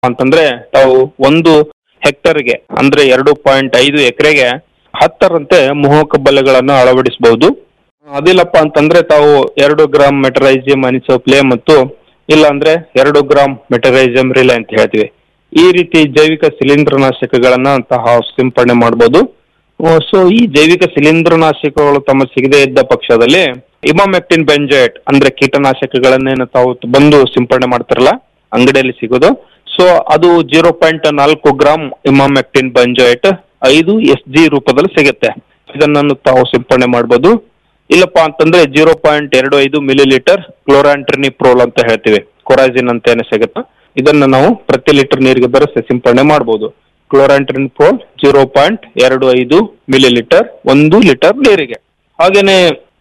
ಅಂತಂದ್ರೆ ತಾವು ಒಂದು ಹೆಕ್ಟರ್ಗೆ ಅಂದ್ರೆ ಎರಡು ಪಾಯಿಂಟ್ ಐದು ಎಕರೆಗೆ ಹತ್ತರಂತೆ ಮೋಹಕ ಬಲೆಗಳನ್ನು ಅಳವಡಿಸಬಹುದು ಅದಿಲ್ಲಪ್ಪ ಅಂತಂದ್ರೆ ತಾವು ಎರಡು ಗ್ರಾಮ್ ಮೆಟರೈಸಿಯಂ ಅನಿಸೋಪ್ಲೆ ಮತ್ತು ಇಲ್ಲ ಅಂದ್ರೆ ಎರಡು ಗ್ರಾಮ್ ಮೆಟರೈಸಿಯಂ ರಿಲೆ ಅಂತ ಹೇಳ್ತೀವಿ ಈ ರೀತಿ ಜೈವಿಕ ಶಿಲೀಂಧ್ರನಾಶಕಗಳನ್ನ ತಹ ಸಿಂಪಡಣೆ ಮಾಡಬಹುದು ಸೊ ಈ ಜೈವಿಕ ಶಿಲೀಂಧ್ರನಾಶಕಗಳು ತಮ್ಮ ಸಿಗದೇ ಇದ್ದ ಪಕ್ಷದಲ್ಲಿ ಇಮಾಮೆಕ್ಟಿನ್ ಬೆಂಜೈಟ್ ಅಂದ್ರೆ ಕೀಟನಾಶಕಗಳನ್ನೇನು ತಾವು ಬಂದು ಸಿಂಪಡಣೆ ಮಾಡ್ತಾರಲ್ಲ ಅಂಗಡಿಯಲ್ಲಿ ಸಿಗೋದು ಸೊ ಅದು ಜೀರೋ ಪಾಯಿಂಟ್ ನಾಲ್ಕು ಗ್ರಾಮ್ ಇಮಾಮೆಕ್ಟಿನ್ ಬೆಂಜೈಟ್ ಐದು ಎಸ್ ಜಿ ರೂಪದಲ್ಲಿ ಸಿಗುತ್ತೆ ಇದನ್ನು ತಾವು ಸಿಂಪಡಣೆ ಮಾಡ್ಬೋದು ಇಲ್ಲಪ್ಪ ಅಂತಂದ್ರೆ ಜೀರೋ ಪಾಯಿಂಟ್ ಎರಡು ಐದು ಮಿಲಿ ಲೀಟರ್ ಕ್ಲೋರಾಂಟ್ರಿನಿಪ್ರೋಲ್ ಅಂತ ಹೇಳ್ತೀವಿ ಕೊರಾಜಿನ್ ಅಂತ ಏನು ಸಿಗುತ್ತೆ ಇದನ್ನ ನಾವು ಪ್ರತಿ ಲೀಟರ್ ನೀರಿಗೆ ಬೆರೆಸಿ ಸಿಂಪಡಣೆ ಮಾಡ್ಬೋದು ಕ್ಲೋರಾಂಟ್ರಿನಿಪ್ರೋಲ್ ಜೀರೋ ಪಾಯಿಂಟ್ ಎರಡು ಐದು ಮಿಲಿ ಲೀಟರ್ ಒಂದು ಲೀಟರ್ ನೀರಿಗೆ ಹಾಗೇನೆ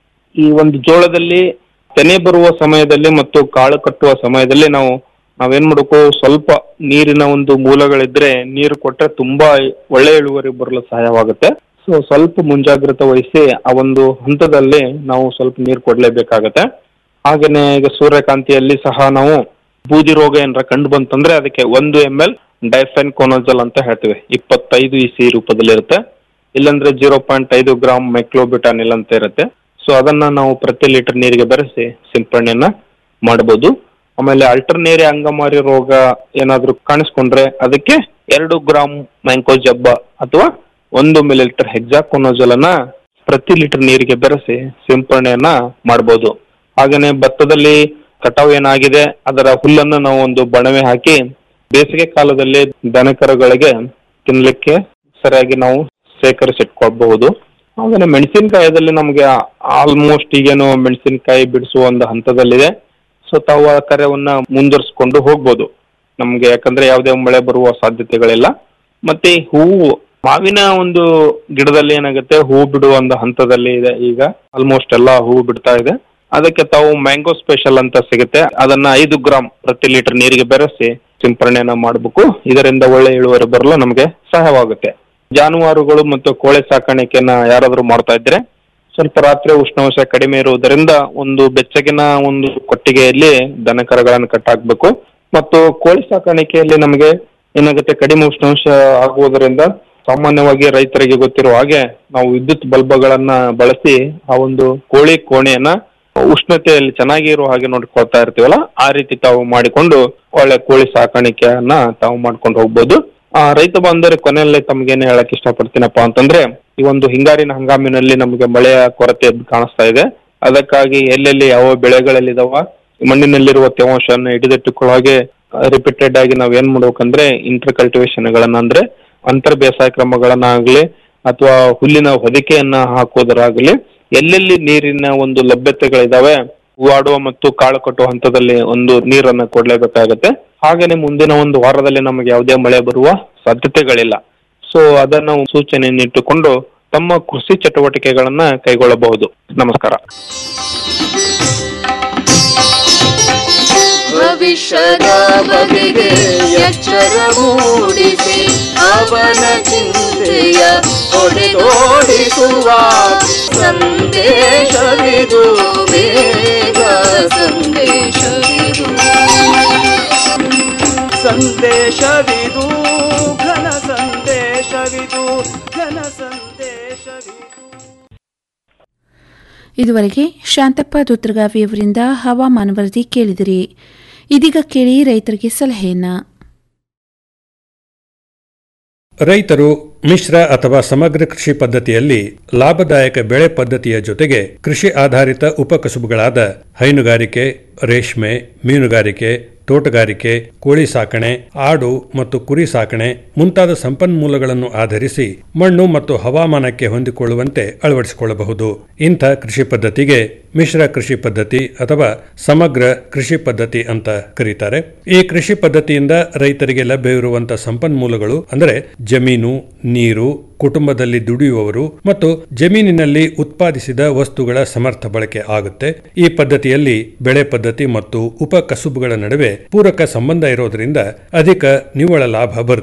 ಈ ಒಂದು ಜೋಳದಲ್ಲಿ ತೆನೆ ಬರುವ ಸಮಯದಲ್ಲಿ ಮತ್ತು ಕಾಳು ಕಟ್ಟುವ ಸಮಯದಲ್ಲಿ ನಾವು ನಾವೇನ್ ಮಾಡಬೇಕು ಸ್ವಲ್ಪ ನೀರಿನ ಒಂದು ಮೂಲಗಳಿದ್ರೆ ನೀರು ಕೊಟ್ರೆ ತುಂಬಾ ಒಳ್ಳೆ ಇಳುವರಿ ಬರಲು ಸಹಾಯವಾಗುತ್ತೆ ಸೊ ಸ್ವಲ್ಪ ಮುಂಜಾಗ್ರತೆ ವಹಿಸಿ ಆ ಒಂದು ಹಂತದಲ್ಲಿ ನಾವು ಸ್ವಲ್ಪ ನೀರು ಕೊಡ್ಲೇಬೇಕಾಗತ್ತೆ ಹಾಗೇನೆ ಈಗ ಸೂರ್ಯಕಾಂತಿಯಲ್ಲಿ ಸಹ ನಾವು ಬೂದಿ ರೋಗ ಏನಾರ ಕಂಡು ಬಂತಂದ್ರೆ ಅದಕ್ಕೆ ಒಂದು ಎಮ್ ಎಲ್ ಡೈಫೆನ್ ಕೊನೋಜಲ್ ಅಂತ ಹೇಳ್ತೀವಿ ಇಪ್ಪತ್ತೈದು ಇ ಸಿ ರೂಪದಲ್ಲಿ ಇರುತ್ತೆ ಇಲ್ಲಾಂದ್ರೆ ಜೀರೋ ಪಾಯಿಂಟ್ ಐದು ಗ್ರಾಮ್ ಮೈಕ್ಲೋಬಿಟಾನಿಲ್ ಅಂತ ಇರುತ್ತೆ ಸೊ ಅದನ್ನ ನಾವು ಪ್ರತಿ ಲೀಟರ್ ನೀರಿಗೆ ಬೆರೆಸಿ ಸಿಂಪಡಣೆಯನ್ನ ಮಾಡಬಹುದು ಆಮೇಲೆ ಅಲ್ಟರ್ನೇರಿಯ ಅಂಗಮಾರಿ ರೋಗ ಏನಾದ್ರೂ ಕಾಣಿಸ್ಕೊಂಡ್ರೆ ಅದಕ್ಕೆ ಎರಡು ಗ್ರಾಮ್ ಮ್ಯಾಂಕೋಜಬ್ಬ ಅಥವಾ ಒಂದು ಮಿಲಿಲೀಟರ್ ಹೆಕ್ಸಾಕೊನೋಜಲ್ ಅನ್ನ ಪ್ರತಿ ಲೀಟರ್ ನೀರಿಗೆ ಬೆರೆಸಿ ಸಿಂಪಡಣೆಯನ್ನ ಮಾಡಬಹುದು ಹಾಗೇನೆ ಭತ್ತದಲ್ಲಿ ಕಟಾವು ಏನಾಗಿದೆ ಅದರ ಹುಲ್ಲನ್ನು ನಾವು ಒಂದು ಬಣವೆ ಹಾಕಿ ಬೇಸಿಗೆ ಕಾಲದಲ್ಲಿ ದನಕರುಗಳಿಗೆ ತಿನ್ಲಿಕ್ಕೆ ಸರಿಯಾಗಿ ನಾವು ಸೇಕರಿಸಿಟ್ಕೊಳ್ಬಹುದು ಹಾಗೇನೆ ಮೆಣಸಿನಕಾಯದಲ್ಲಿ ನಮಗೆ ಆಲ್ಮೋಸ್ಟ್ ಈಗೇನು ಮೆಣಸಿನಕಾಯಿ ಬಿಡಿಸುವ ಒಂದು ಹಂತದಲ್ಲಿದೆ ಸೊ ತಾವು ಆ ಕಾರ್ಯವನ್ನ ಮುಂದುವರಿಸ್ಕೊಂಡು ಹೋಗ್ಬೋದು ನಮ್ಗೆ ಯಾಕಂದ್ರೆ ಯಾವುದೇ ಮಳೆ ಬರುವ ಸಾಧ್ಯತೆಗಳಿಲ್ಲ ಮತ್ತೆ ಹೂವು ಮಾವಿನ ಒಂದು ಗಿಡದಲ್ಲಿ ಏನಾಗುತ್ತೆ ಹೂ ಬಿಡುವ ಒಂದು ಹಂತದಲ್ಲಿ ಇದೆ ಈಗ ಆಲ್ಮೋಸ್ಟ್ ಎಲ್ಲ ಹೂ ಬಿಡ್ತಾ ಇದೆ ಅದಕ್ಕೆ ತಾವು ಮ್ಯಾಂಗೋ ಸ್ಪೆಷಲ್ ಅಂತ ಸಿಗುತ್ತೆ ಅದನ್ನ ಐದು ಗ್ರಾಮ್ ಪ್ರತಿ ಲೀಟರ್ ನೀರಿಗೆ ಬೆರೆಸಿ ಸಿಂಪರಣೆಯನ್ನ ಮಾಡಬೇಕು ಇದರಿಂದ ಒಳ್ಳೆ ಇಳುವರಿ ಬರಲು ನಮಗೆ ಸಹಾಯವಾಗುತ್ತೆ ಜಾನುವಾರುಗಳು ಮತ್ತು ಕೋಳಿ ಸಾಕಾಣಿಕೆಯನ್ನ ಯಾರಾದರೂ ಮಾಡ್ತಾ ಇದ್ರೆ ಸ್ವಲ್ಪ ರಾತ್ರಿ ಉಷ್ಣಾಂಶ ಕಡಿಮೆ ಇರುವುದರಿಂದ ಒಂದು ಬೆಚ್ಚಗಿನ ಒಂದು ಕೊಟ್ಟಿಗೆಯಲ್ಲಿ ದನಕರಗಳನ್ನು ಕಟ್ಟಾಕ್ಬೇಕು ಮತ್ತು ಕೋಳಿ ಸಾಕಾಣಿಕೆಯಲ್ಲಿ ನಮಗೆ ಏನಾಗುತ್ತೆ ಕಡಿಮೆ ಉಷ್ಣಾಂಶ ಆಗುವುದರಿಂದ ಸಾಮಾನ್ಯವಾಗಿ ರೈತರಿಗೆ ಗೊತ್ತಿರುವ ಹಾಗೆ ನಾವು ವಿದ್ಯುತ್ ಬಲ್ಬಗಳನ್ನ ಬಳಸಿ ಆ ಒಂದು ಕೋಳಿ ಕೋಣೆಯನ್ನ ಉಷ್ಣತೆಯಲ್ಲಿ ಚೆನ್ನಾಗಿ ಇರುವ ಹಾಗೆ ನೋಡ್ಕೊಳ್ತಾ ಇರ್ತೀವಲ್ಲ ಆ ರೀತಿ ತಾವು ಮಾಡಿಕೊಂಡು ಒಳ್ಳೆ ಕೋಳಿ ಸಾಕಾಣಿಕೆಯನ್ನ ತಾವು ಮಾಡ್ಕೊಂಡು ಹೋಗ್ಬೋದು ಆ ರೈತ ಬಾಂಧವರ ಕೊನೆಯಲ್ಲಿ ತಮ್ಗೇನು ಹೇಳಕ್ ಇಷ್ಟಪಡ್ತೀನಪ್ಪ ಅಂತಂದ್ರೆ ಈ ಒಂದು ಹಿಂಗಾರಿನ ಹಂಗಾಮಿನಲ್ಲಿ ನಮಗೆ ಮಳೆಯ ಕೊರತೆ ಎದ್ದು ಕಾಣಿಸ್ತಾ ಇದೆ ಅದಕ್ಕಾಗಿ ಎಲ್ಲೆಲ್ಲಿ ಯಾವ ಬೆಳೆಗಳಲ್ಲಿ ಇದಾವ ಮಣ್ಣಿನಲ್ಲಿರುವ ತೇವಾಂಶವನ್ನು ಹಿಡಿದಿಟ್ಟುಕೊಳ್ಳೋ ಹಾಗೆ ರಿಪೀಟೆಡ್ ಆಗಿ ನಾವ್ ಏನ್ ಮಾಡ್ಬೇಕಂದ್ರೆ ಇಂಟರ್ ಕಲ್ಟಿವೇಶನ್ ಗಳನ್ನ ಅಂದ್ರೆ ಅಂತರ್ ಬೇಸಾಯ ಕ್ರಮಗಳನ್ನಾಗ್ಲಿ ಅಥವಾ ಹುಲ್ಲಿನ ಹೊದಿಕೆಯನ್ನ ಹಾಕೋದರಾಗ್ಲಿ ಎಲ್ಲೆಲ್ಲಿ ನೀರಿನ ಒಂದು ಲಭ್ಯತೆಗಳಿದಾವೆ ಹೂವಾಡುವ ಮತ್ತು ಕಾಳು ಕಟ್ಟುವ ಹಂತದಲ್ಲಿ ಒಂದು ನೀರನ್ನ ಕೊಡ್ಲೇಬೇಕಾಗತ್ತೆ ಹಾಗೇನೆ ಮುಂದಿನ ಒಂದು ವಾರದಲ್ಲಿ ನಮಗೆ ಯಾವುದೇ ಮಳೆ ಬರುವ ಸಾಧ್ಯತೆಗಳಿಲ್ಲ ಸೊ ಅದನ್ನ ಸೂಚನೆಯನ್ನು ಇಟ್ಟುಕೊಂಡು ತಮ್ಮ ಕೃಷಿ ಚಟುವಟಿಕೆಗಳನ್ನ ಕೈಗೊಳ್ಳಬಹುದು ನಮಸ್ಕಾರ ಭವಿಷ್ಯದ ಬಗೆಗೆ ಎಚ್ಚರ ಮೂಡಿಸಿ ಅವನ ಚಿಂತೆಯ ಹೊಡೆದೋಡಿಸುವ ಸಂದೇಶವಿದು ಬೇಗ ಸಂದೇಶವಿದು ಸಂದೇಶವಿದು ಘನ ಸಂದೇಶವಿದು ಘನ ಸಂದೇಶವಿದು ಇದುವರೆಗೆ ಶಾಂತಪ್ಪ ದುತ್ರಗಾವಿಯವರಿಂದ ಹವಾಮಾನ ವರದಿ ಕೇಳಿದಿರಿ ಇದೀಗ ಕೇಳಿ ರೈತರಿಗೆ ಸಲಹೆಯನ್ನ ರೈತರು ಮಿಶ್ರ ಅಥವಾ ಸಮಗ್ರ ಕೃಷಿ ಪದ್ಧತಿಯಲ್ಲಿ ಲಾಭದಾಯಕ ಬೆಳೆ ಪದ್ಧತಿಯ ಜೊತೆಗೆ ಕೃಷಿ ಆಧಾರಿತ ಉಪಕಸುಬುಗಳಾದ ಹೈನುಗಾರಿಕೆ ರೇಷ್ಮೆ ಮೀನುಗಾರಿಕೆ ತೋಟಗಾರಿಕೆ ಕೋಳಿ ಸಾಕಣೆ ಆಡು ಮತ್ತು ಕುರಿ ಸಾಕಣೆ ಮುಂತಾದ ಸಂಪನ್ಮೂಲಗಳನ್ನು ಆಧರಿಸಿ ಮಣ್ಣು ಮತ್ತು ಹವಾಮಾನಕ್ಕೆ ಹೊಂದಿಕೊಳ್ಳುವಂತೆ ಅಳವಡಿಸಿಕೊಳ್ಳಬಹುದು ಇಂಥ ಕೃಷಿ ಪದ್ಧತಿಗೆ ಮಿಶ್ರ ಕೃಷಿ ಪದ್ಧತಿ ಅಥವಾ ಸಮಗ್ರ ಕೃಷಿ ಪದ್ಧತಿ ಅಂತ ಕರೀತಾರೆ ಈ ಕೃಷಿ ಪದ್ಧತಿಯಿಂದ ರೈತರಿಗೆ ಲಭ್ಯವಿರುವಂತಹ ಸಂಪನ್ಮೂಲಗಳು ಅಂದರೆ ಜಮೀನು ನೀರು ಕುಟುಂಬದಲ್ಲಿ ದುಡಿಯುವವರು ಮತ್ತು ಜಮೀನಿನಲ್ಲಿ ಉತ್ಪಾದಿಸಿದ ವಸ್ತುಗಳ ಸಮರ್ಥ ಬಳಕೆ ಆಗುತ್ತೆ ಈ ಪದ್ಧತಿಯಲ್ಲಿ ಬೆಳೆ ಪದ್ಧತಿ ಮತ್ತು ಉಪ ಕಸುಬುಗಳ ನಡುವೆ ಪೂರಕ ಸಂಬಂಧ ಇರೋದ್ರಿಂದ ಅಧಿಕ ನಿವ್ವಳ ಲಾಭ ಬರುತ್ತೆ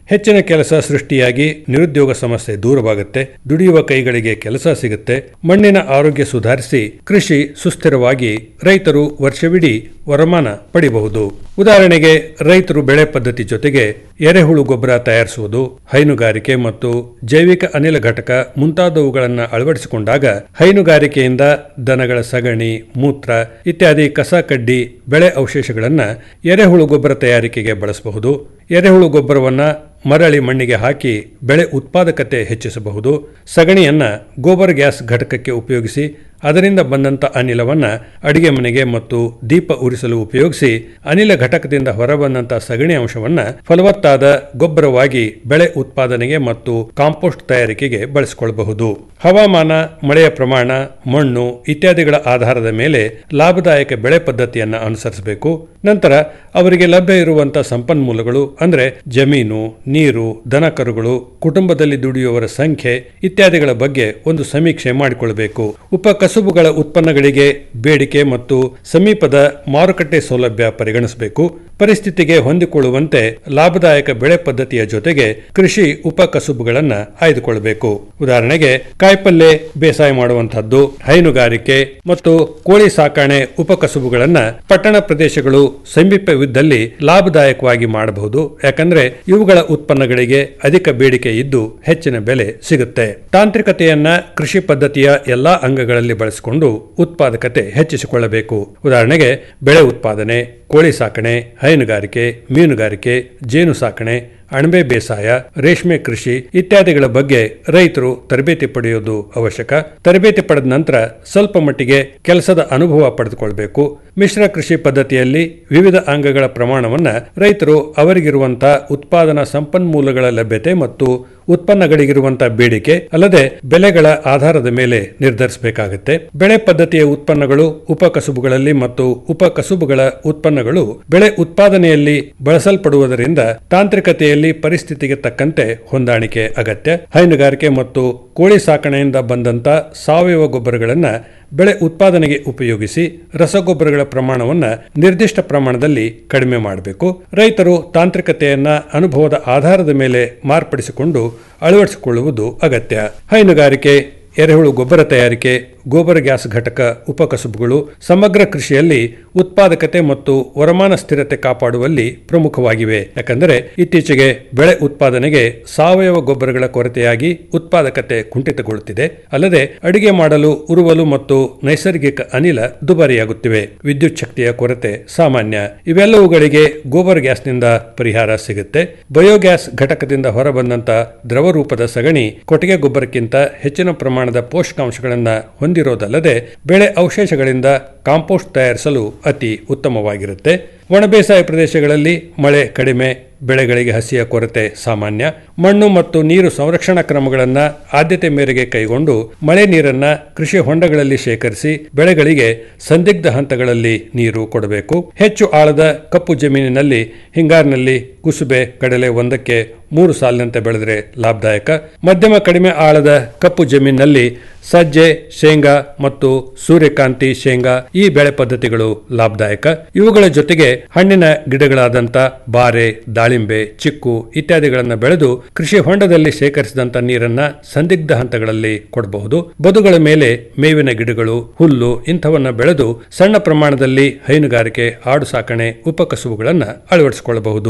ಹೆಚ್ಚಿನ ಕೆಲಸ ಸೃಷ್ಟಿಯಾಗಿ ನಿರುದ್ಯೋಗ ಸಮಸ್ಯೆ ದೂರವಾಗುತ್ತೆ ದುಡಿಯುವ ಕೈಗಳಿಗೆ ಕೆಲಸ ಸಿಗುತ್ತೆ ಮಣ್ಣಿನ ಆರೋಗ್ಯ ಸುಧಾರಿಸಿ ಕೃಷಿ ಸುಸ್ಥಿರವಾಗಿ ರೈತರು ವರ್ಷವಿಡೀ ವರಮಾನ ಪಡಿಬಹುದು ಉದಾಹರಣೆಗೆ ರೈತರು ಬೆಳೆ ಪದ್ಧತಿ ಜೊತೆಗೆ ಎರೆಹುಳು ಗೊಬ್ಬರ ತಯಾರಿಸುವುದು ಹೈನುಗಾರಿಕೆ ಮತ್ತು ಜೈವಿಕ ಅನಿಲ ಘಟಕ ಮುಂತಾದವುಗಳನ್ನು ಅಳವಡಿಸಿಕೊಂಡಾಗ ಹೈನುಗಾರಿಕೆಯಿಂದ ದನಗಳ ಸಗಣಿ ಮೂತ್ರ ಇತ್ಯಾದಿ ಕಸ ಕಡ್ಡಿ ಬೆಳೆ ಅವಶೇಷಗಳನ್ನು ಎರೆಹುಳು ಗೊಬ್ಬರ ತಯಾರಿಕೆಗೆ ಬಳಸಬಹುದು ಎರೆಹುಳು ಗೊಬ್ಬರವನ್ನ ಮರಳಿ ಮಣ್ಣಿಗೆ ಹಾಕಿ ಬೆಳೆ ಉತ್ಪಾದಕತೆ ಹೆಚ್ಚಿಸಬಹುದು ಸಗಣಿಯನ್ನ ಗೋಬರ್ ಗ್ಯಾಸ್ ಘಟಕಕ್ಕೆ ಉಪಯೋಗಿಸಿ ಅದರಿಂದ ಬಂದಂಥ ಅನಿಲವನ್ನ ಅಡಿಗೆ ಮನೆಗೆ ಮತ್ತು ದೀಪ ಉರಿಸಲು ಉಪಯೋಗಿಸಿ ಅನಿಲ ಘಟಕದಿಂದ ಹೊರಬಂದಂಥ ಸಗಣಿ ಅಂಶವನ್ನ ಫಲವತ್ತಾದ ಗೊಬ್ಬರವಾಗಿ ಬೆಳೆ ಉತ್ಪಾದನೆಗೆ ಮತ್ತು ಕಾಂಪೋಸ್ಟ್ ತಯಾರಿಕೆಗೆ ಬಳಸಿಕೊಳ್ಳಬಹುದು ಹವಾಮಾನ ಮಳೆಯ ಪ್ರಮಾಣ ಮಣ್ಣು ಇತ್ಯಾದಿಗಳ ಆಧಾರದ ಮೇಲೆ ಲಾಭದಾಯಕ ಬೆಳೆ ಪದ್ಧತಿಯನ್ನು ಅನುಸರಿಸಬೇಕು ನಂತರ ಅವರಿಗೆ ಲಭ್ಯ ಇರುವಂತಹ ಸಂಪನ್ಮೂಲಗಳು ಅಂದ್ರೆ ಜಮೀನು ನೀರು ದನಕರುಗಳು ಕುಟುಂಬದಲ್ಲಿ ದುಡಿಯುವವರ ಸಂಖ್ಯೆ ಇತ್ಯಾದಿಗಳ ಬಗ್ಗೆ ಒಂದು ಸಮೀಕ್ಷೆ ಮಾಡಿಕೊಳ್ಳಬೇಕು ಉಪ ಕಸುಬುಗಳ ಉತ್ಪನ್ನಗಳಿಗೆ ಬೇಡಿಕೆ ಮತ್ತು ಸಮೀಪದ ಮಾರುಕಟ್ಟೆ ಸೌಲಭ್ಯ ಪರಿಗಣಿಸಬೇಕು ಪರಿಸ್ಥಿತಿಗೆ ಹೊಂದಿಕೊಳ್ಳುವಂತೆ ಲಾಭದಾಯಕ ಬೆಳೆ ಪದ್ಧತಿಯ ಜೊತೆಗೆ ಕೃಷಿ ಉಪ ಕಸುಬುಗಳನ್ನು ಆಯ್ದುಕೊಳ್ಳಬೇಕು ಉದಾಹರಣೆಗೆ ಕಾಯಿಪಲ್ಯ ಬೇಸಾಯ ಮಾಡುವಂತಹದ್ದು ಹೈನುಗಾರಿಕೆ ಮತ್ತು ಕೋಳಿ ಸಾಕಣೆ ಉಪ ಕಸುಬುಗಳನ್ನ ಪಟ್ಟಣ ಪ್ರದೇಶಗಳು ಸಮೀಪವಿದ್ದಲ್ಲಿ ಲಾಭದಾಯಕವಾಗಿ ಮಾಡಬಹುದು ಯಾಕಂದ್ರೆ ಇವುಗಳ ಉತ್ಪನ್ನಗಳಿಗೆ ಅಧಿಕ ಬೇಡಿಕೆ ಇದ್ದು ಹೆಚ್ಚಿನ ಬೆಲೆ ಸಿಗುತ್ತೆ ತಾಂತ್ರಿಕತೆಯನ್ನ ಕೃಷಿ ಪದ್ಧತಿಯ ಎಲ್ಲಾ ಅಂಗಗಳಲ್ಲಿ ಬಳಸಿಕೊಂಡು ಉತ್ಪಾದಕತೆ ಹೆಚ್ಚಿಸಿಕೊಳ್ಳಬೇಕು ಉದಾಹರಣೆಗೆ ಬೆಳೆ ಉತ್ಪಾದನೆ ಕೋಳಿ ಸಾಕಣೆ ಹೈನುಗಾರಿಕೆ ಮೀನುಗಾರಿಕೆ ಜೇನು ಸಾಕಣೆ ಅಣಬೆ ಬೇಸಾಯ ರೇಷ್ಮೆ ಕೃಷಿ ಇತ್ಯಾದಿಗಳ ಬಗ್ಗೆ ರೈತರು ತರಬೇತಿ ಪಡೆಯುವುದು ಅವಶ್ಯಕ ತರಬೇತಿ ಪಡೆದ ನಂತರ ಸ್ವಲ್ಪ ಮಟ್ಟಿಗೆ ಕೆಲಸದ ಅನುಭವ ಪಡೆದುಕೊಳ್ಬೇಕು ಮಿಶ್ರ ಕೃಷಿ ಪದ್ಧತಿಯಲ್ಲಿ ವಿವಿಧ ಅಂಗಗಳ ಪ್ರಮಾಣವನ್ನ ರೈತರು ಅವರಿಗಿರುವಂತಹ ಉತ್ಪಾದನಾ ಸಂಪನ್ಮೂಲಗಳ ಲಭ್ಯತೆ ಮತ್ತು ಉತ್ಪನ್ನಗಳಿಗಿರುವಂತಹ ಬೇಡಿಕೆ ಅಲ್ಲದೆ ಬೆಲೆಗಳ ಆಧಾರದ ಮೇಲೆ ನಿರ್ಧರಿಸಬೇಕಾಗುತ್ತೆ ಬೆಳೆ ಪದ್ಧತಿಯ ಉತ್ಪನ್ನಗಳು ಉಪಕಸುಬುಗಳಲ್ಲಿ ಮತ್ತು ಉಪಕಸುಬುಗಳ ಉತ್ಪನ್ನಗಳು ಬೆಳೆ ಉತ್ಪಾದನೆಯಲ್ಲಿ ಬಳಸಲ್ಪಡುವುದರಿಂದ ತಾಂತ್ರಿಕತೆಯಲ್ಲಿ ಪರಿಸ್ಥಿತಿಗೆ ತಕ್ಕಂತೆ ಹೊಂದಾಣಿಕೆ ಅಗತ್ಯ ಹೈನುಗಾರಿಕೆ ಮತ್ತು ಕೋಳಿ ಸಾಕಣೆಯಿಂದ ಬಂದಂತ ಸಾವಯವ ಗೊಬ್ಬರಗಳನ್ನು ಬೆಳೆ ಉತ್ಪಾದನೆಗೆ ಉಪಯೋಗಿಸಿ ರಸಗೊಬ್ಬರಗಳ ಪ್ರಮಾಣವನ್ನು ನಿರ್ದಿಷ್ಟ ಪ್ರಮಾಣದಲ್ಲಿ ಕಡಿಮೆ ಮಾಡಬೇಕು ರೈತರು ತಾಂತ್ರಿಕತೆಯನ್ನ ಅನುಭವದ ಆಧಾರದ ಮೇಲೆ ಮಾರ್ಪಡಿಸಿಕೊಂಡು ಅಳವಡಿಸಿಕೊಳ್ಳುವುದು ಅಗತ್ಯ ಹೈನುಗಾರಿಕೆ ಎರೆಹುಳು ಗೊಬ್ಬರ ತಯಾರಿಕೆ ಗೋಬರ್ ಗ್ಯಾಸ್ ಘಟಕ ಉಪಕಸುಬುಗಳು ಸಮಗ್ರ ಕೃಷಿಯಲ್ಲಿ ಉತ್ಪಾದಕತೆ ಮತ್ತು ವರಮಾನ ಸ್ಥಿರತೆ ಕಾಪಾಡುವಲ್ಲಿ ಪ್ರಮುಖವಾಗಿವೆ ಯಾಕಂದರೆ ಇತ್ತೀಚೆಗೆ ಬೆಳೆ ಉತ್ಪಾದನೆಗೆ ಸಾವಯವ ಗೊಬ್ಬರಗಳ ಕೊರತೆಯಾಗಿ ಉತ್ಪಾದಕತೆ ಕುಂಠಿತಗೊಳ್ಳುತ್ತಿದೆ ಅಲ್ಲದೆ ಅಡಿಗೆ ಮಾಡಲು ಉರುವಲು ಮತ್ತು ನೈಸರ್ಗಿಕ ಅನಿಲ ದುಬಾರಿಯಾಗುತ್ತಿವೆ ವಿದ್ಯುತ್ ಶಕ್ತಿಯ ಕೊರತೆ ಸಾಮಾನ್ಯ ಇವೆಲ್ಲವುಗಳಿಗೆ ಗೋಬರ್ ಗ್ಯಾಸ್ನಿಂದ ಪರಿಹಾರ ಸಿಗುತ್ತೆ ಬಯೋಗ್ಯಾಸ್ ಘಟಕದಿಂದ ಹೊರಬಂದಂತ ದ್ರವ ರೂಪದ ಸಗಣಿ ಕೊಟ್ಟಿಗೆ ಗೊಬ್ಬರಕ್ಕಿಂತ ಹೆಚ್ಚಿನ ಪ್ರಮಾಣದ ಪೋಷಕಾಂಶಗಳನ್ನು ಹೊಂದಿರೋದಲ್ಲದೆ ಬೆಳೆ ಅವಶೇಷಗಳಿಂದ ಕಾಂಪೋಸ್ಟ್ ತಯಾರಿಸಲು ಅತಿ ಉತ್ತಮವಾಗಿರುತ್ತೆ ಒಣ ಬೇಸಾಯ ಪ್ರದೇಶಗಳಲ್ಲಿ ಮಳೆ ಕಡಿಮೆ ಬೆಳೆಗಳಿಗೆ ಹಸಿಯ ಕೊರತೆ ಸಾಮಾನ್ಯ ಮಣ್ಣು ಮತ್ತು ನೀರು ಸಂರಕ್ಷಣಾ ಕ್ರಮಗಳನ್ನು ಆದ್ಯತೆ ಮೇರೆಗೆ ಕೈಗೊಂಡು ಮಳೆ ನೀರನ್ನ ಕೃಷಿ ಹೊಂಡಗಳಲ್ಲಿ ಶೇಖರಿಸಿ ಬೆಳೆಗಳಿಗೆ ಸಂದಿಗ್ಧ ಹಂತಗಳಲ್ಲಿ ನೀರು ಕೊಡಬೇಕು ಹೆಚ್ಚು ಆಳದ ಕಪ್ಪು ಜಮೀನಿನಲ್ಲಿ ಹಿಂಗಾರಿನಲ್ಲಿ ಕುಸುಬೆ ಕಡಲೆ ಒಂದಕ್ಕೆ ಮೂರು ಸಾಲಿನಂತೆ ಬೆಳೆದರೆ ಲಾಭದಾಯಕ ಮಧ್ಯಮ ಕಡಿಮೆ ಆಳದ ಕಪ್ಪು ಜಮೀನಿನಲ್ಲಿ ಸಜ್ಜೆ ಶೇಂಗಾ ಮತ್ತು ಸೂರ್ಯಕಾಂತಿ ಶೇಂಗಾ ಈ ಬೆಳೆ ಪದ್ಧತಿಗಳು ಲಾಭದಾಯಕ ಇವುಗಳ ಜೊತೆಗೆ ಹಣ್ಣಿನ ಗಿಡಗಳಾದಂಥ ಬಾರೆ ದಾಳಿಂಬೆ ಚಿಕ್ಕು ಇತ್ಯಾದಿಗಳನ್ನು ಬೆಳೆದು ಕೃಷಿ ಹೊಂಡದಲ್ಲಿ ಶೇಖರಿಸಿದಂತ ನೀರನ್ನ ಸಂದಿಗ್ಧ ಹಂತಗಳಲ್ಲಿ ಕೊಡಬಹುದು ಬದುಗಳ ಮೇಲೆ ಮೇವಿನ ಗಿಡಗಳು ಹುಲ್ಲು ಇಂಥವನ್ನ ಬೆಳೆದು ಸಣ್ಣ ಪ್ರಮಾಣದಲ್ಲಿ ಹೈನುಗಾರಿಕೆ ಆಡು ಸಾಕಣೆ ಉಪಕಸುಬುಗಳನ್ನು ಅಳವಡಿಸಿಕೊಳ್ಳಬಹುದು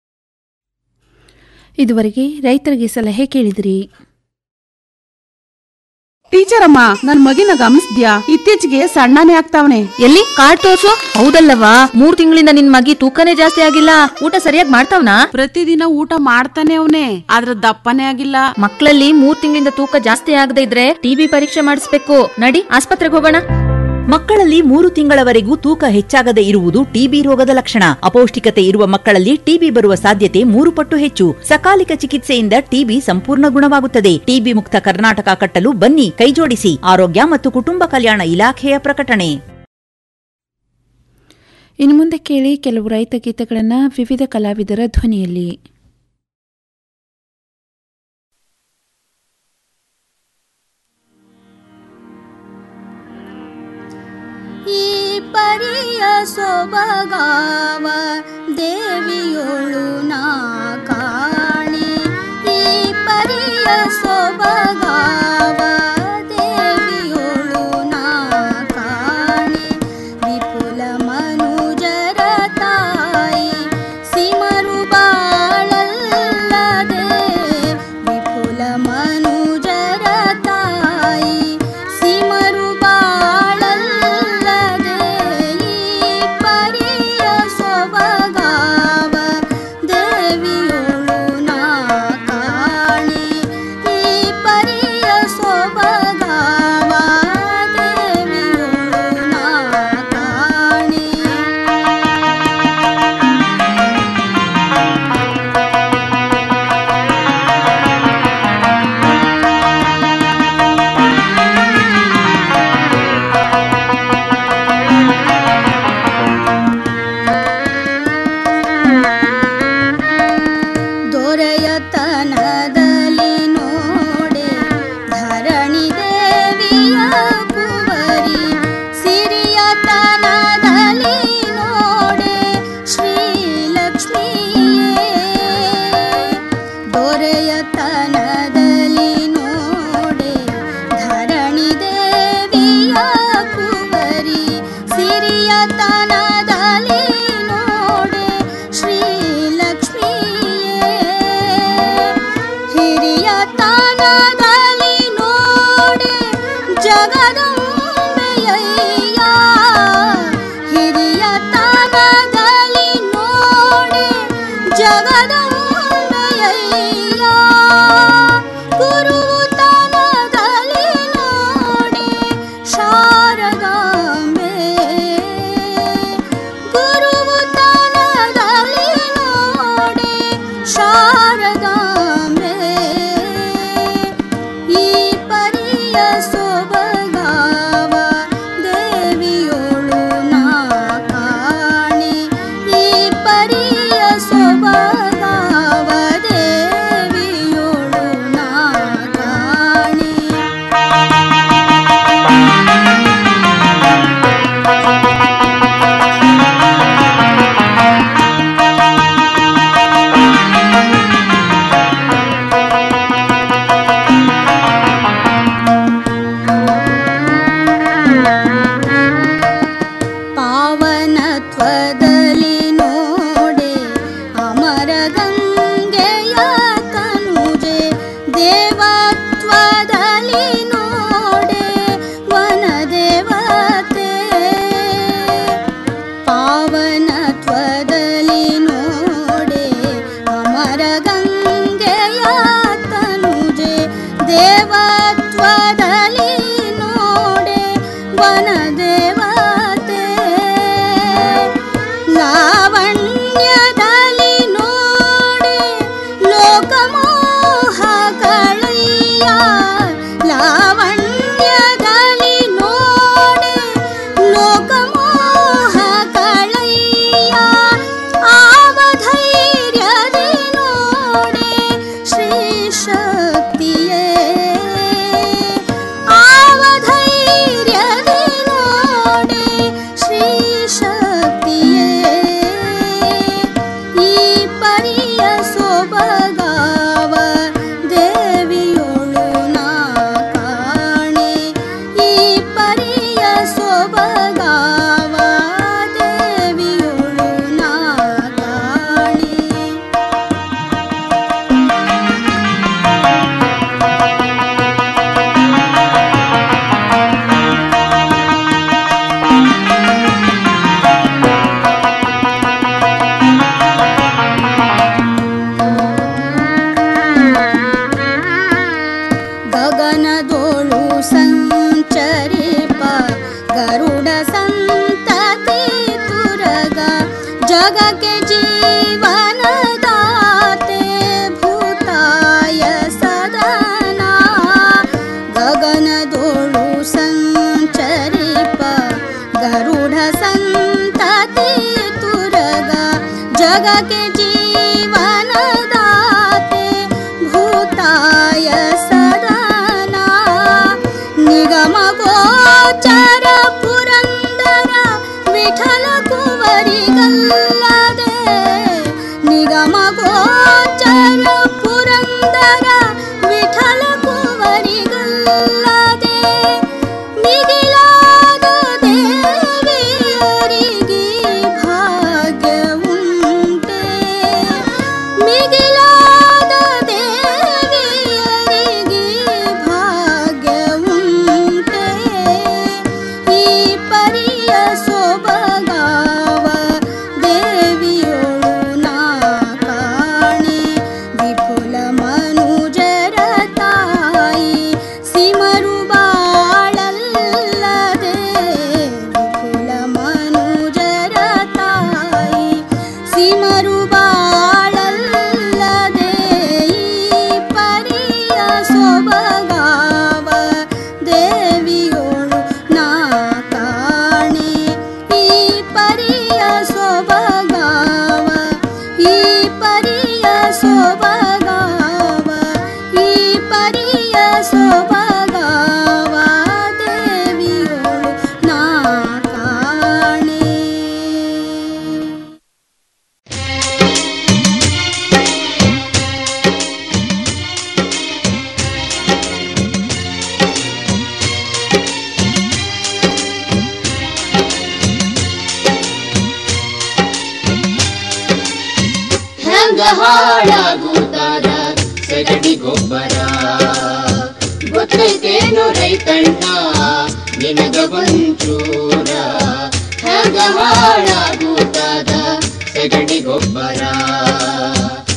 ಇದುವರೆಗೆ ರೈತರಿಗೆ ಸಲಹೆ ಕೇಳಿದಿರಿ ಟೀಚರ್ ಅಮ್ಮ ನನ್ ಮಗಿನ ಗಮನಿಸ್ದ್ಯಾ ಇತ್ತೀಚೆಗೆ ಸಣ್ಣನೇ ಆಗ್ತಾವನೆ ಎಲ್ಲಿ ಕಾರ್ಡ್ ತೋರ್ಸು ಹೌದಲ್ಲವಾ ಮೂರ್ ತಿಂಗಳಿಂದ ನಿನ್ ಮಗಿ ತೂಕನೇ ಜಾಸ್ತಿ ಆಗಿಲ್ಲ ಊಟ ಸರಿಯಾಗಿ ಮಾಡ್ತಾವ್ನಾ ಪ್ರತಿದಿನ ಊಟ ಮಾಡ್ತಾನೆ ಅವನೇ ಆದ್ರ ದಪ್ಪನೇ ಆಗಿಲ್ಲ ಮಕ್ಕಳಲ್ಲಿ ಮೂರ್ ತಿಂಗಳಿಂದ ತೂಕ ಜಾಸ್ತಿ ಆಗದೆ ಇದ್ರೆ ಟಿಬಿ ಪರೀಕ್ಷೆ ಮಾಡಿಸ್ಬೇಕು ನಡಿ ಆಸ್ಪತ್ರೆಗೆ ಹೋಗೋಣ ಮಕ್ಕಳಲ್ಲಿ ಮೂರು ತಿಂಗಳವರೆಗೂ ತೂಕ ಹೆಚ್ಚಾಗದೆ ಇರುವುದು ಟಿಬಿ ರೋಗದ ಲಕ್ಷಣ ಅಪೌಷ್ಟಿಕತೆ ಇರುವ ಮಕ್ಕಳಲ್ಲಿ ಟಿಬಿ ಬರುವ ಸಾಧ್ಯತೆ ಮೂರು ಪಟ್ಟು ಹೆಚ್ಚು ಸಕಾಲಿಕ ಚಿಕಿತ್ಸೆಯಿಂದ ಟಿಬಿ ಸಂಪೂರ್ಣ ಗುಣವಾಗುತ್ತದೆ ಟಿಬಿ ಮುಕ್ತ ಕರ್ನಾಟಕ ಕಟ್ಟಲು ಬನ್ನಿ ಕೈಜೋಡಿಸಿ ಆರೋಗ್ಯ ಮತ್ತು ಕುಟುಂಬ ಕಲ್ಯಾಣ ಇಲಾಖೆಯ ಪ್ರಕಟಣೆ ಇನ್ನು ಮುಂದೆ ಕೇಳಿ ಕೆಲವು ರೈತ ಗೀತೆಗಳನ್ನು ವಿವಿಧ ಕಲಾವಿದರ ಧ್ವನಿಯಲ್ಲಿ ಈ ಪರಿಯ ಸೊಬಗಾವ ದೇವಿಯೊಳು ನಾ ಕಾಣೆ ಜಗದಂಬೆಯಯ್ಯ ಗುರುತನದಲ್ಲಿ ನೋಡಿ ಶಾರದಾಂಬೆ ಗುರುತನದಲ್ಲಿ ನೋಡಿ ಶಾರದಾಂಬೆ ಈ ಪರಿಯ ಸೊಬಗಾವ ದೇವಿಯೋಳು ನಾ ಕಾಣೆ ಈ ಪರಿಯ ಸೊಬಗಾವ ದೇವಿಯೋಳು ನಾ ಕಾಣೆ ಪಾವನತ್ವದಲ್ಲಿ ನೋಡೆ ಅಮರ ಗಂಗೆಯ ತನುಜೆ ದೇವತ್ವದಲ್ಲಿ ನೋಡೆ ವನದೇವತೆ ಪಾವನತ್ವದಲ್ಲಿ ನೋಡೆ ಅಮರ ಗಂಗೆಯ ತನುಜೆ ದೇವತ್ವದಲ್ಲಿ ನೋಡೆ ವನದೇವತೆ ಲಾವಣ್ಯದಲ್ಲಿ ನೋಡೆ ಲೋಕಮೋಹ ಕಳೆಯ ಲಾವಣ್ಯದಲ್ಲಿ ನೋಡೆ ಲೋಕಮೋಹ ಕಳೆಯ ಆವಧೈರ್ಯದಿ ನೋಡೆ ಶ್ರೀ ಶಕ್ತಿಯೇ ಆವಧೈರ್ಯದಿ ನೋಡೆ ಶ್ರೀ ಶಕ್ತಿಯೇ ಈ ಪರಿಯ ಸೊಬಗಾವ ದೇವಿಯೋಳು ನಾ ಕಾಣೆ ಈ ಪರಿಯ ಸೊಬಗಾವ ದೇವಿಯೋಳು ನಾ ಕಾಣೆ ಗಗನದೋಳು ಸಂಚರಿಪ ಗರುಡ ಸಂತತಿ ತುರಗ ಜಗಕ್ಕೆ ಜೀವನದಾತೆ ಭೂತಾಯ ಸದನ ಗಗನದೋಳು ಸಂಚರಿಪ ಗರುಡ ಸಂತತಿ ತುರಗ ಜಗಕ್ಕೆ ಜೀವನದಾತೆ ಭೂತಾಯ ಸದನ ನಿಗಮ ಗೋಚರ ಪುರಂದರ ವಿಠಲ ಕುವರಿಗಲ್ಲದೆ ನಿಗಮ ಗೋಚರ ಪುರಂದರ ವಿಠಲ ಕುವರಿಗಲ್ಲದೆ ಮಿಗಿಲಾದ ದೇವಿಯರಿಗೆ ಭಾಗ್ಯ ಉಂಟೆ ಮಿಗಿಲಾದ ದೇವಿಯರಿಗೆ ಭಾಗ್ಯ ಉಂಟೆ ಈ ಪರಿಯ ಸೊಬಗಾವ ದೇವಿಯೋಳು ನಾ ಕಾಣೆ ವಿಪುಲ ಮನುಜರ ತಾಯಿ ಸಿಮರು ಬಾಳಲ್ಲದೆ ವಿಪುಲ ಮನುಜರ ತಾಯಿ ಸಿಮರು ಬಾಳಲ್ಲದೆ ಈ ಪರಿಯ ಸೊಬಗಾವ ದೇವಿಯೋಳು ನಾ ಕಾಣೆ ಈ ಪರಿಯ ಸೊಬಗಾವ ಈ ಪರಿಯ ಸೊಬಗಾವ ಈ ಪರಿಯ ಸೊಬಗಾವ ದೇವಿಯೋಳು ನಾ ಕಾಣೆ ಹೆಂಗ ಹಾಳಾಗುತ್ತಾರ ಸಗಣಿ ಗೊಬ್ಬರ ಗೊತ್ತೈತೇನು ರೈತಣ್ಣ ನಿನಗ ಒಂಚೂರ ಹೆಂಗ ಹಾಳಾಗುತ್ತಾದ ಸಗಣಿ ಗೊಬ್ಬರ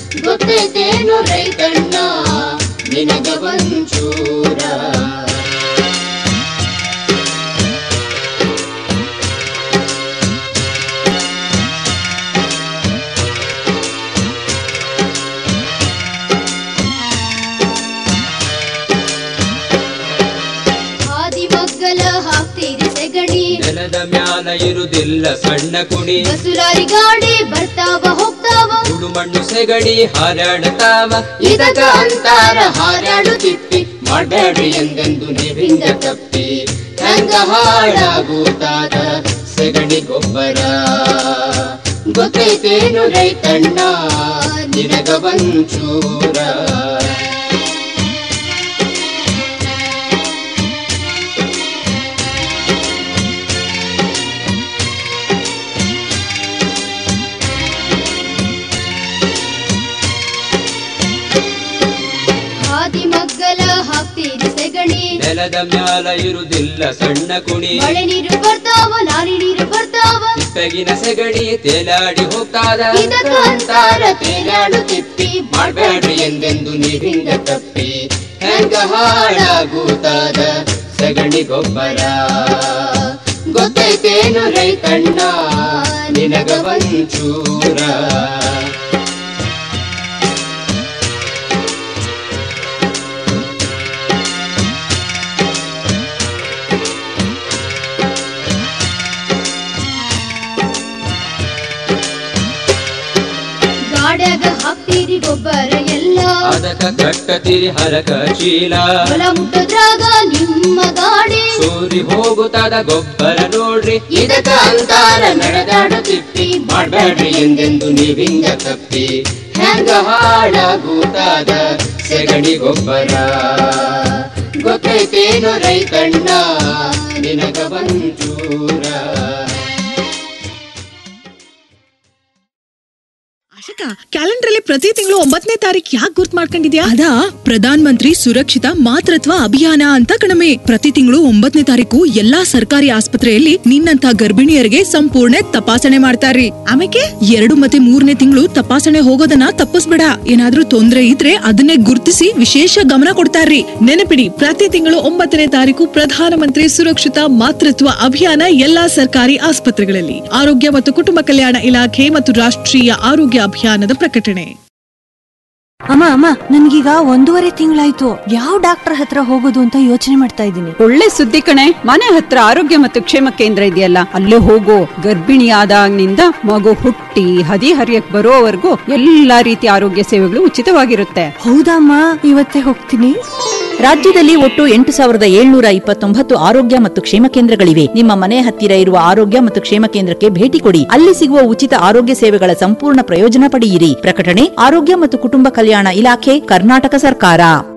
ನೆಲದ ಮ್ಯಾಲ ಇರುದಿಲ್ಲ ಸಣ್ಣ ಕುಣಿ ಬಸುಲಾರಿ ಗಾಡಿ ಬರ್ತಾವ ಹೋಗ್ತಾವ ಸುಡು ಮಣ್ಣು ಸೆಗಡಿ ಹಾರಾಡತಾವ ಇದಕ ಅಂತಾರ ಹಾರಾಡುತ್ತಿಪ್ಪಿ ಮಾಡ್ಬೇಡ್ರಿ ಎಂದೆಂದು ನೀವಿಂದ ತಪ್ಪಿ ಹೆಂಗ ಹಾಳಾಗುತ್ತಾದ ಸೆಗಣಿ ಗೊಬ್ಬರ ಗೊತ್ತೈತೇನು ರೈತಣ್ಣ ನಿನಗ ಒಂಚೂರ ಹಾದಿ ಮಗ್ಗಲ ಹಾಕ್ತೀರಿ ಸೆಗಣಿ ನೆಲದ ಮ್ಯಾಲ ಇರುದಿಲ್ಲ ಸಣ್ಣ ಕುಣಿ ಮಳೆ ನೀರು ಬರ್ತಾವ ನಾರಿ ನೀರು ಬರ್ತಾವ ಬೆಗಿನ ಸೆಗಡಿ ತೇಲಾಡಿ ಹೋಗ್ತಾದ ಇದಕ್ಕ ಅಂತಾರ ತೇಲಾಡುತ್ತಿಪ್ಪಿ ಮಾಡ್ಬೇಡ್ರಿ ಎಂದೆಂದು ನೀವಿಂದ ತಪ್ಪಿ ಹೆಂಗ ಹಾಳಾಗುತ್ತಾದ ಸಗಣಿ ಗೊಬ್ಬರ ಗೊತ್ತೈತೇನು ರೈತಣ್ಣ ನಿನಗ ಒಂಚೂರ ಗಾಡ್ಯಾಗ ಹಾಕ್ತೀರಿ ಗೊಬ್ಬರ ಎಲ್ಲ ಅದಕ್ಕ ಕಟ್ಟತಿರಿ ಹರಕ ಚೀಲ ಹೊಲ ಮುಟ್ಟದ್ರಾಗ ನಿಮ್ಮ ಗಾಡಿ ಸೂರಿ ಹೋಗುತ್ತಾದ ಗೊಬ್ಬರ ನೋಡ್ರಿ ಇದಕ್ಕ ಅಂತಾರ ನಡೆದಾಡುತ್ತಿಪ್ಪಿ ಮಾಡ್ಬೇಡ್ರಿ ಎಂದೆಂದು ನೀವಿಂದ ತಪ್ಪಿ ಹೆಂಗ ಹಾಳಾಗುತ್ತಾದ ಸೆಗಣಿ ಗೊಬ್ಬರ ಗೊತ್ತೈತೇನು ರೈತಣ್ಣ ನಿನಗ ಒಂಚೂರ ಕ್ಯಾಲೆಂಡರ್ ಅಲ್ಲಿ ಪ್ರತಿ ತಿಂಗಳು ಒಂಬತ್ತನೇ ತಾರೀಕು ಯಾಕೆ ಗುರ್ತ್ ಮಾಡ್ಕೊಂಡಿದ್ಯಾ ಅದಾ ಪ್ರಧಾನ್ ಮಂತ್ರಿ ಸುರಕ್ಷಿತ ಮಾತೃತ್ವ ಅಭಿಯಾನ ಅಂತ ಕಣಮೆ ಪ್ರತಿ ತಿಂಗಳು ಒಂಬತ್ತನೇ ತಾರೀಕು ಎಲ್ಲಾ ಸರ್ಕಾರಿ ಆಸ್ಪತ್ರೆಯಲ್ಲಿ ನಿನ್ನಂತ ಗರ್ಭಿಣಿಯರಿಗೆ ಸಂಪೂರ್ಣ ತಪಾಸಣೆ ಮಾಡ್ತಾರ್ರಿ ಆಮೇಲೆ ಎರಡು ಮತ್ತೆ ಮೂರನೇ ತಿಂಗಳು ತಪಾಸಣೆ ಹೋಗೋದನ್ನ ತಪ್ಪಿಸ್ಬೇಡ ಏನಾದ್ರೂ ತೊಂದ್ರೆ ಇದ್ರೆ ಅದನ್ನೇ ಗುರ್ತಿಸಿ ವಿಶೇಷ ಗಮನ ಕೊಡ್ತಾರ್ರಿ ನೆನಪಿಡಿ ಪ್ರತಿ ತಿಂಗಳು ಒಂಬತ್ತನೇ ತಾರೀಕು ಪ್ರಧಾನಮಂತ್ರಿ ಸುರಕ್ಷಿತ ಮಾತೃತ್ವ ಅಭಿಯಾನ ಎಲ್ಲಾ ಸರ್ಕಾರಿ ಆಸ್ಪತ್ರೆಗಳಲ್ಲಿ ಆರೋಗ್ಯ ಮತ್ತು ಕುಟುಂಬ ಕಲ್ಯಾಣ ಇಲಾಖೆ ಮತ್ತು ರಾಷ್ಟ್ರೀಯ ಆರೋಗ್ಯ ಅಭಿಯಾನದ ಪ್ರಕಟಣೆ ಅಮ್ಮ ಅಮ್ಮ ನನ್ಗೀಗ ಒಂದೂವರೆ ತಿಂಗಳಾಯ್ತು ಯಾವ ಡಾಕ್ಟರ್ ಹತ್ರ ಹೋಗೋದು ಅಂತ ಯೋಚನೆ ಮಾಡ್ತಾ ಇದ್ದೀನಿ ಒಳ್ಳೆ ಸುದ್ದಿ ಕಣೆ ಮನೆ ಹತ್ರ ಆರೋಗ್ಯ ಮತ್ತು ಕ್ಷೇಮ ಕೇಂದ್ರ ಇದೆಯಲ್ಲ ಅಲ್ಲೇ ಹೋಗೋ ಗರ್ಭಿಣಿ ಆದಾಗ್ನಿಂದ ಮಗು ಹುಟ್ಟಿ ಹದಿ ಹರಿಯಕ್ ಬರೋವರೆಗೂ ಎಲ್ಲಾ ರೀತಿಯ ಆರೋಗ್ಯ ಸೇವೆಗಳು ಉಚಿತವಾಗಿರುತ್ತೆ ಹೌದಮ್ಮ ಇವತ್ತೇ ಹೋಗ್ತೀನಿ ರಾಜ್ಯದಲ್ಲಿ ಒಟ್ಟು ಎಂಟು ಸಾವಿರದ ಏಳ್ನೂರ ಇಪ್ಪತ್ತೊಂಬತ್ತು ಆರೋಗ್ಯ ಮತ್ತು ಕ್ಷೇಮ ಕೇಂದ್ರಗಳಿವೆ ನಿಮ್ಮ ಮನೆ ಹತ್ತಿರ ಇರುವ ಆರೋಗ್ಯ ಮತ್ತು ಕ್ಷೇಮ ಕೇಂದ್ರಕ್ಕೆ ಭೇಟಿ ಕೊಡಿ ಅಲ್ಲಿ ಸಿಗುವ ಉಚಿತ ಆರೋಗ್ಯ ಸೇವೆಗಳ ಸಂಪೂರ್ಣ ಪ್ರಯೋಜನ ಪಡೆಯಿರಿ ಪ್ರಕಟಣೆ ಆರೋಗ್ಯ ಮತ್ತು ಕುಟುಂಬ ಕಲ್ಯಾಣ ಇಲಾಖೆ ಕರ್ನಾಟಕ ಸರ್ಕಾರ